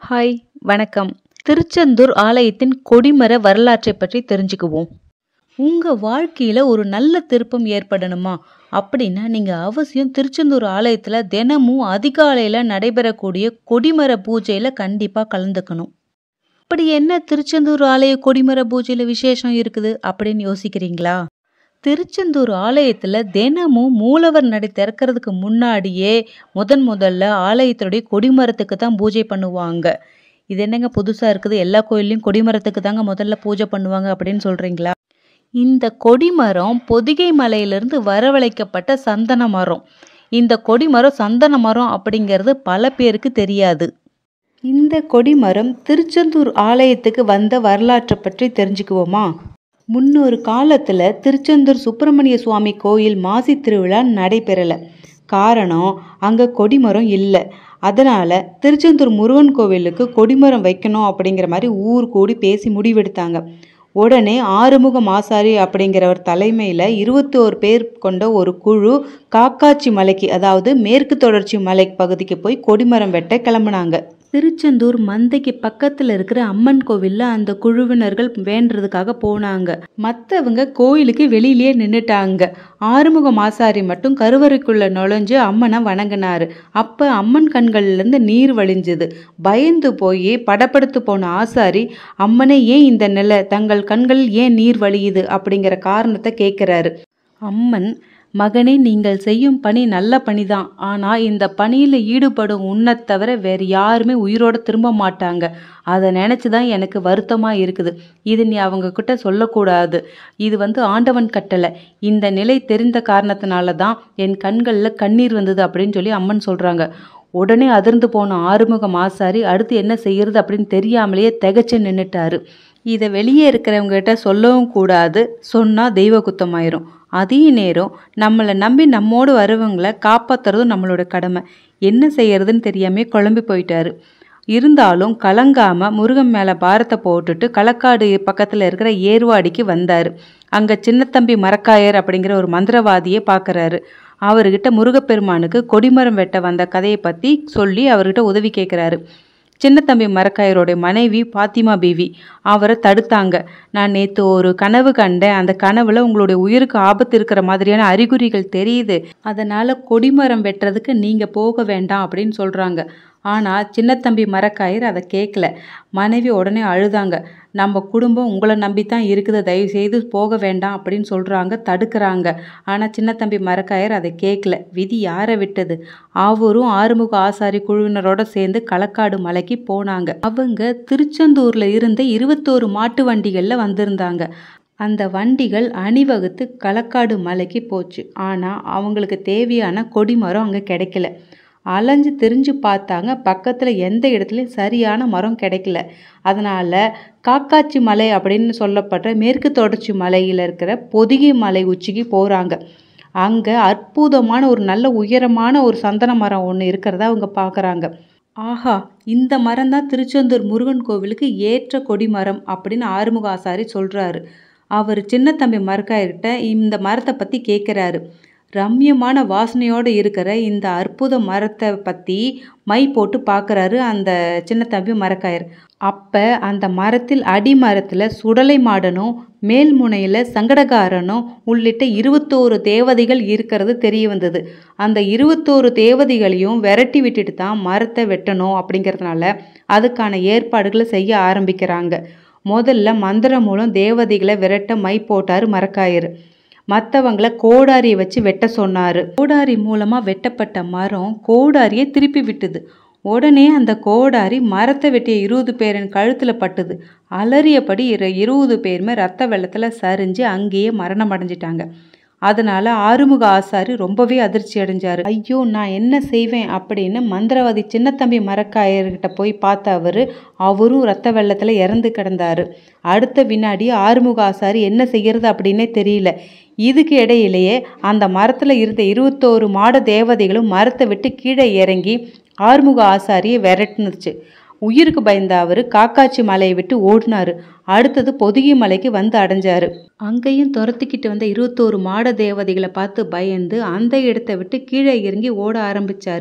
hi வணக்கம் திருச்செந்தூர் ஆலயத்தின் கொடிமர வரலாற்றை பற்றி தெரிஞ்சுக்குவோம் உங்கள் வாழ்க்கையில் ஒரு நல்ல திருப்பம் ஏற்படணுமா அப்படின்னா நீங்கள் அவசியம் திருச்செந்தூர் ஆலயத்தில் தினமும் அதிகாலையில் நடைபெறக்கூடிய கொடிமர பூஜையில் கண்டிப்பாக கலந்துக்கணும் அப்படி என்ன திருச்செந்தூர் ஆலய கொடிமர பூஜையில் விசேஷம் இருக்குது அப்படின்னு யோசிக்கிறீங்களா திருச்செந்தூர் ஆலயத்தில் தினமும் மூலவர் நடை திறக்கிறதுக்கு முன்னாடியே முதன் முதல்ல ஆலயத்துடைய கொடிமரத்துக்கு தான் பூஜை பண்ணுவாங்க இது என்னங்க புதுசாக இருக்குது எல்லா கோயில்லையும் கொடிமரத்துக்கு தாங்க முதல்ல பூஜை பண்ணுவாங்க அப்படின்னு சொல்கிறீங்களா இந்த கொடிமரம் பொதிகை மலையிலிருந்து வரவழைக்கப்பட்ட சந்தன மரம் இந்த கொடிமரம் சந்தன மரம் அப்படிங்கிறது பல பேருக்கு தெரியாது இந்த கொடிமரம் திருச்செந்தூர் ஆலயத்துக்கு வந்த வரலாற்றை பற்றி தெரிஞ்சுக்குவோமா முன்னொரு காலத்தில் திருச்செந்தூர் சுப்பிரமணிய சுவாமி கோயில் மாசி திருவிழா நடைபெறலை காரணம் அங்கே கொடிமரம் இல்லை அதனால் திருச்செந்தூர் முருகன் கோவிலுக்கு கொடிமரம் வைக்கணும் அப்படிங்கிற மாதிரி ஊர் கூடி பேசி முடிவெடுத்தாங்க உடனே ஆறுமுக மாசாரி அப்படிங்கிறவர் தலைமையில் இருபத்தோரு பேர் கொண்ட ஒரு குழு காக்காச்சி மலைக்கு அதாவது மேற்கு தொடர்ச்சி மலை பகுதிக்கு போய் கொடிமரம் வெட்ட கிளம்புனாங்க திருச்செந்தூர் மந்தைக்கு பக்கத்தில் இருக்கிற அம்மன் கோவிலில் அந்த குழுவினர்கள் வேண்டுறதுக்காக போனாங்க மற்றவங்க கோயிலுக்கு வெளியிலேயே நின்றுட்டாங்க ஆறுமுக மாசாரி மட்டும் கருவறைக்குள்ள நுழைஞ்சு அம்மனை வணங்கினாரு அப்போ அம்மன் கண்கள்லேருந்து நீர் வழிஞ்சுது பயந்து போய் படப்படுத்து போன ஆசாரி அம்மனே ஏன் இந்த நிலை தங்கள் கண்களில் ஏன் நீர் வழியுது அப்படிங்கிற காரணத்தை கேட்குறாரு அம்மன் மகனே நீங்கள் செய்யும் பணி நல்ல பணிதான் ஆனால் இந்த பணியில் ஈடுபடும் உன்னை தவிர வேறு யாருமே உயிரோட திரும்ப மாட்டாங்க அதை நினச்சி தான் எனக்கு வருத்தமாக இருக்குது இது நீ அவங்க கிட்ட சொல்லக்கூடாது இது வந்து ஆண்டவன் கட்டளை இந்த நிலை தெரிந்த காரணத்தினால தான் என் கண்களில் கண்ணீர் வந்தது அப்படின்னு சொல்லி அம்மன் சொல்கிறாங்க உடனே அதிர்ந்து போன ஆறுமுக மாசாரி அடுத்து என்ன செய்யறது அப்படின்னு தெரியாமலேயே திகச்சு நின்றுட்டாரு இதை வெளியே இருக்கிறவங்ககிட்ட சொல்லவும் கூடாது சொன்னால் தெய்வ குத்தமாயிரும் அதே நேரம் நம்மளை நம்பி நம்மோடு வரவங்களை காப்பாற்றுறதும் நம்மளோட கடமை என்ன செய்யறதுன்னு தெரியாமே குழம்பி போயிட்டாரு இருந்தாலும் கலங்காம முருகன் மேலே பாரத்தை போட்டுட்டு களக்காடு பக்கத்தில் இருக்கிற ஏர்வாடிக்கு வந்தார் அங்கே சின்னத்தம்பி மரக்காயர் அப்படிங்கிற ஒரு மந்திரவாதியை பார்க்குறாரு அவர்கிட்ட முருகப்பெருமானுக்கு கொடிமரம் வெட்ட வந்த கதையை பற்றி சொல்லி அவர்கிட்ட உதவி கேட்குறாரு சின்னத்தம்பி மரக்காயருடைய மனைவி பாத்திமா பீவி அவரை தடுத்தாங்க நான் நேற்று ஒரு கனவு கண்டேன் அந்த கனவுல உங்களுடைய உயிருக்கு ஆபத்து இருக்கிற மாதிரியான அறிகுறிகள் தெரியுது அதனால கொடிமரம் வெட்டுறதுக்கு நீங்க போக வேண்டாம் அப்படின்னு சொல்றாங்க ஆனால் சின்னத்தம்பி மரக்காயர் அதை கேட்கல மனைவி உடனே அழுதாங்க நம்ம குடும்பம் உங்களை நம்பி தான் இருக்குது தயவு செய்து போக வேண்டாம் அப்படின்னு சொல்கிறாங்க தடுக்கிறாங்க ஆனால் சின்னத்தம்பி மரக்காயர் அதை கேட்கல விதி யாரை விட்டது ஆவூரும் ஆறுமுக ஆசாரி குழுவினரோட சேர்ந்து களக்காடு மலைக்கு போனாங்க அவங்க திருச்செந்தூரில் இருந்த இருபத்தோரு மாட்டு வண்டிகளில் வந்திருந்தாங்க அந்த வண்டிகள் அணிவகுத்து களக்காடு மலைக்கு போச்சு ஆனால் அவங்களுக்கு தேவையான கொடிமரம் அங்கே கிடைக்கல அலைஞ்சு திரிஞ்சு பார்த்தாங்க பக்கத்தில் எந்த இடத்துலையும் சரியான மரம் கிடைக்கல அதனால் காக்காச்சி மலை அப்படின்னு சொல்லப்படுற மேற்கு தொடர்ச்சி மலையில் இருக்கிற பொதிகை மலை உச்சிக்கு போகிறாங்க அங்கே அற்புதமான ஒரு நல்ல உயரமான ஒரு சந்தன மரம் ஒன்று இருக்கிறத அவங்க பார்க்குறாங்க ஆஹா இந்த மரம் தான் திருச்செந்தூர் முருகன் கோவிலுக்கு ஏற்ற கொடிமரம் அப்படின்னு ஆறுமுக ஆசாரி சொல்கிறாரு அவர் சின்னத்தம்பி மரக்காயர்கிட்ட இந்த மரத்தை பற்றி கேட்குறாரு ரம்யமான வாசனையோடு இருக்கிற இந்த அற்புத மரத்தை பற்றி மை போட்டு பார்க்குறாரு அந்த சின்ன தம்பி மரக்காயர் அப்போ அந்த மரத்தில் அடி மரத்தில் சுடலை மாடனும் மேல் முனையில் சங்கடகாரனும் உள்ளிட்ட இருபத்தோரு தேவதைகள் இருக்கிறது தெரிய வந்தது அந்த இருபத்தோரு தேவதைகளையும் விரட்டி விட்டுட்டு தான் மரத்தை வெட்டணும் அப்படிங்கிறதுனால அதுக்கான ஏற்பாடுகளை செய்ய ஆரம்பிக்கிறாங்க முதல்ல மந்திரம் மூலம் தேவதைகளை விரட்ட மை போட்டார் மரக்காயர் மற்றவங்கள கோடாரியை வச்சு வெட்ட சொன்னார் கோடாரி மூலமாக வெட்டப்பட்ட மரம் கோடாரியை திருப்பி விட்டுது உடனே அந்த கோடாரி மரத்தை வெட்டிய இருபது பேரின் கழுத்தில் பட்டுது அலறியபடி இரு இருபது பேருமே ரத்த வெள்ளத்தில் சரிஞ்சு அங்கேயே மரணம் அடைஞ்சிட்டாங்க அதனால் ஆறுமுக ஆசாரி ரொம்பவே அதிர்ச்சி அடைஞ்சார் ஐயோ நான் என்ன செய்வேன் அப்படின்னு மந்திரவாதி சின்னத்தம்பி மரக்காயர்கிட்ட போய் பார்த்த அவர் அவரும் ரத்த வெள்ளத்தில் இறந்து கிடந்தார் அடுத்த வினாடி ஆறுமுக ஆசாரி என்ன செய்யறது அப்படின்னே தெரியல இதுக்கு இடையிலேயே அந்த மரத்தில் இருந்த இருபத்தோரு மாட தேவதைகளும் மரத்தை விட்டு கீழே இறங்கி ஆறுமுக ஆசாரியை விரட்டுனுச்சு உயிருக்கு பயந்த அவர் காக்காச்சி மலையை விட்டு ஓடினாரு அடுத்தது பொதுகி மலைக்கு வந்து அடைஞ்சாரு அங்கேயும் துரத்திக்கிட்டு வந்த இருபத்தோரு மாட தேவதைகளை பார்த்து பயந்து அந்த இடத்த விட்டு கீழே இறங்கி ஓட ஆரம்பிச்சாரு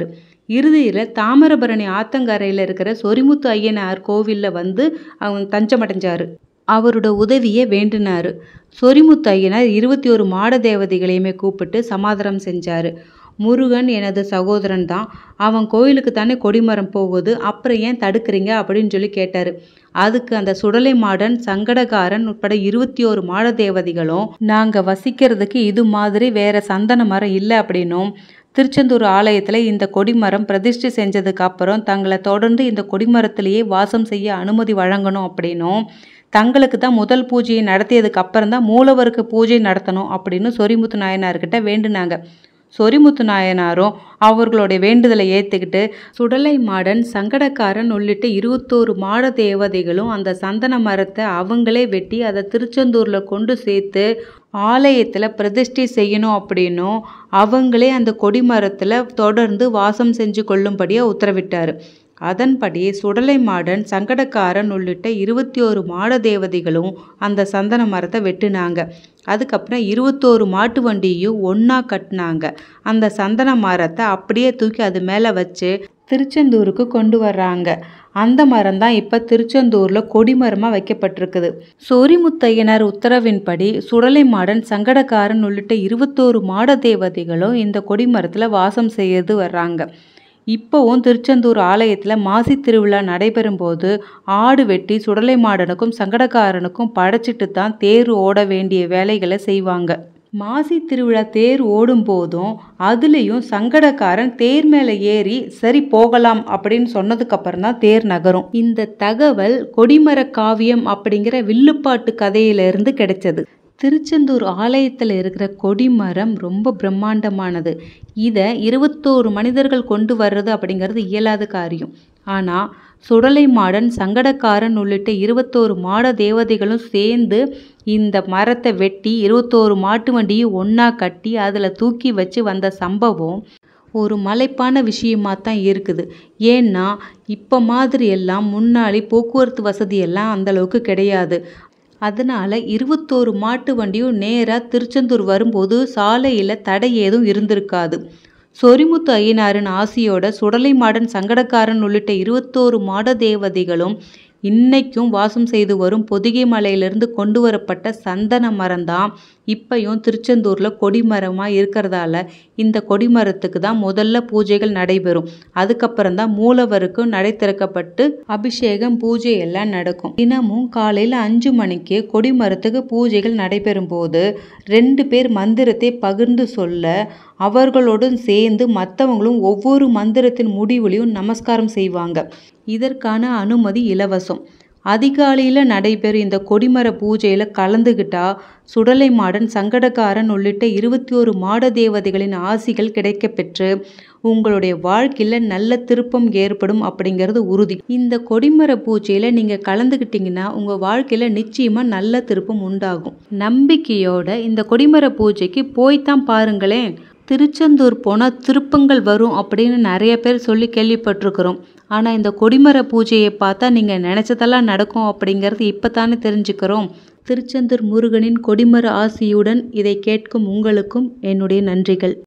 இறுதியில் தாமிரபரணி ஆத்தங்கரையில் இருக்கிற சொரிமுத்து ஐயனார் கோவிலில் வந்து அவங்க தஞ்சமடைஞ்சார் அவரோட உதவியை வேண்டினார் சொரிமுத்து ஐயனார் இருபத்தி ஒரு மாட தேவதைகளையுமே கூப்பிட்டு சமாதானம் செஞ்சார் முருகன் எனது சகோதரன் தான் அவன் கோயிலுக்கு தானே கொடிமரம் போகுது அப்புறம் ஏன் தடுக்கிறீங்க அப்படின்னு சொல்லி கேட்டார் அதுக்கு அந்த சுடலை மாடன் சங்கடகாரன் உட்பட இருபத்தி ஒரு மாட தேவதைகளும் நாங்கள் வசிக்கிறதுக்கு இது மாதிரி வேற சந்தன மரம் இல்லை அப்படின்னும் திருச்செந்தூர் ஆலயத்தில் இந்த கொடிமரம் பிரதிஷ்டை செஞ்சதுக்கு அப்புறம் தங்களை தொடர்ந்து இந்த கொடிமரத்திலேயே வாசம் செய்ய அனுமதி வழங்கணும் அப்படின்னும் தங்களுக்கு தான் முதல் பூஜையை நடத்தியதுக்கு அப்புறம் தான் மூலவருக்கு பூஜை நடத்தணும் அப்படின்னு சொரிமுத்து நாயனார்கிட்ட வேண்டுனாங்க சொரிமுத்து நாயனாரும் அவர்களுடைய வேண்டுதலை ஏற்றுக்கிட்டு சுடலை மாடன் சங்கடக்காரன் உள்ளிட்ட இருபத்தோரு மாட தேவதைகளும் அந்த சந்தன மரத்தை அவங்களே வெட்டி அதை திருச்செந்தூரில் கொண்டு சேர்த்து ஆலயத்தில் பிரதிஷ்டை செய்யணும் அப்படின்னும் அவங்களே அந்த கொடிமரத்தில் தொடர்ந்து வாசம் செஞ்சு கொள்ளும்படியாக உத்தரவிட்டார் அதன்படி சுடலை மாடன் சங்கடக்காரன் உள்ளிட்ட இருபத்தி ஒரு மாட தேவதைகளும் அந்த சந்தன மரத்தை வெட்டினாங்க அதுக்கப்புறம் இருபத்தோரு மாட்டு வண்டியையும் ஒன்றா கட்டினாங்க அந்த சந்தன மரத்தை அப்படியே தூக்கி அது மேலே வச்சு திருச்செந்தூருக்கு கொண்டு வர்றாங்க அந்த மரம் தான் இப்போ திருச்செந்தூரில் கொடிமரமாக வைக்கப்பட்டிருக்குது சொரிமுத்தையனார் உத்தரவின்படி சுடலை மாடன் சங்கடக்காரன் உள்ளிட்ட இருபத்தோரு மாட தேவதைகளும் இந்த கொடிமரத்தில் வாசம் செய்து வர்றாங்க இப்போவும் திருச்செந்தூர் ஆலயத்தில் மாசி திருவிழா நடைபெறும் போது ஆடு வெட்டி சுடலை மாடனுக்கும் சங்கடக்காரனுக்கும் படைச்சிட்டு தான் தேர் ஓட வேண்டிய வேலைகளை செய்வாங்க மாசி திருவிழா தேர் ஓடும் போதும் அதுலேயும் சங்கடக்காரன் தேர் மேலே ஏறி சரி போகலாம் அப்படின்னு சொன்னதுக்கு அப்புறம் தான் தேர் நகரும் இந்த தகவல் கொடிமர காவியம் அப்படிங்கிற வில்லுப்பாட்டு கதையிலிருந்து கிடைச்சது திருச்செந்தூர் ஆலயத்தில் இருக்கிற கொடிமரம் ரொம்ப பிரம்மாண்டமானது இதை இருபத்தோரு மனிதர்கள் கொண்டு வர்றது அப்படிங்கிறது இயலாத காரியம் ஆனால் சுடலை மாடன் சங்கடக்காரன் உள்ளிட்ட இருபத்தோரு மாட தேவதைகளும் சேர்ந்து இந்த மரத்தை வெட்டி இருபத்தோரு மாட்டு வண்டியும் ஒன்றா கட்டி அதில் தூக்கி வச்சு வந்த சம்பவம் ஒரு மலைப்பான விஷயமாக தான் இருக்குது ஏன்னா இப்போ மாதிரி எல்லாம் முன்னாடி போக்குவரத்து வசதி எல்லாம் அந்தளவுக்கு கிடையாது அதனால் இருபத்தோரு மாட்டு வண்டியும் நேராக திருச்செந்தூர் வரும்போது சாலையில் தடை ஏதும் இருந்திருக்காது சொரிமுத்து ஐயனாரின் ஆசியோட சுடலை மாடன் சங்கடக்காரன் உள்ளிட்ட இருபத்தோரு மாட தேவதைகளும் இன்னைக்கும் வாசம் செய்து வரும் பொதிகை மலையிலிருந்து கொண்டு வரப்பட்ட சந்தன மரம் தான் இப்பையும் திருச்செந்தூரில் கொடிமரமாக இருக்கிறதால இந்த கொடிமரத்துக்கு தான் முதல்ல பூஜைகள் நடைபெறும் அதுக்கப்புறம் தான் மூலவருக்கும் நடை திறக்கப்பட்டு அபிஷேகம் பூஜை எல்லாம் நடக்கும் தினமும் காலையில் அஞ்சு மணிக்கு கொடிமரத்துக்கு பூஜைகள் நடைபெறும் போது ரெண்டு பேர் மந்திரத்தை பகிர்ந்து சொல்ல அவர்களோடும் சேர்ந்து மற்றவங்களும் ஒவ்வொரு மந்திரத்தின் முடிவுலையும் நமஸ்காரம் செய்வாங்க இதற்கான அனுமதி இலவசம் அதிகாலையில் நடைபெறும் இந்த கொடிமர பூஜையில் கலந்துக்கிட்டா சுடலை மாடன் சங்கடக்காரன் உள்ளிட்ட இருபத்தி ஒரு மாட தேவதைகளின் ஆசிகள் கிடைக்கப்பெற்று உங்களுடைய வாழ்க்கையில் நல்ல திருப்பம் ஏற்படும் அப்படிங்கிறது உறுதி இந்த கொடிமர பூஜையில் நீங்கள் கலந்துக்கிட்டீங்கன்னா உங்கள் வாழ்க்கையில் நிச்சயமாக நல்ல திருப்பம் உண்டாகும் நம்பிக்கையோட இந்த கொடிமர பூஜைக்கு போய்த்தான் பாருங்களேன் திருச்செந்தூர் போனால் திருப்பங்கள் வரும் அப்படின்னு நிறைய பேர் சொல்லி கேள்விப்பட்டிருக்கிறோம் ஆனால் இந்த கொடிமர பூஜையை பார்த்தா நீங்கள் நினச்சதெல்லாம் நடக்கும் அப்படிங்கிறது இப்போ தானே தெரிஞ்சுக்கிறோம் திருச்செந்தூர் முருகனின் கொடிமர ஆசியுடன் இதை கேட்கும் உங்களுக்கும் என்னுடைய நன்றிகள்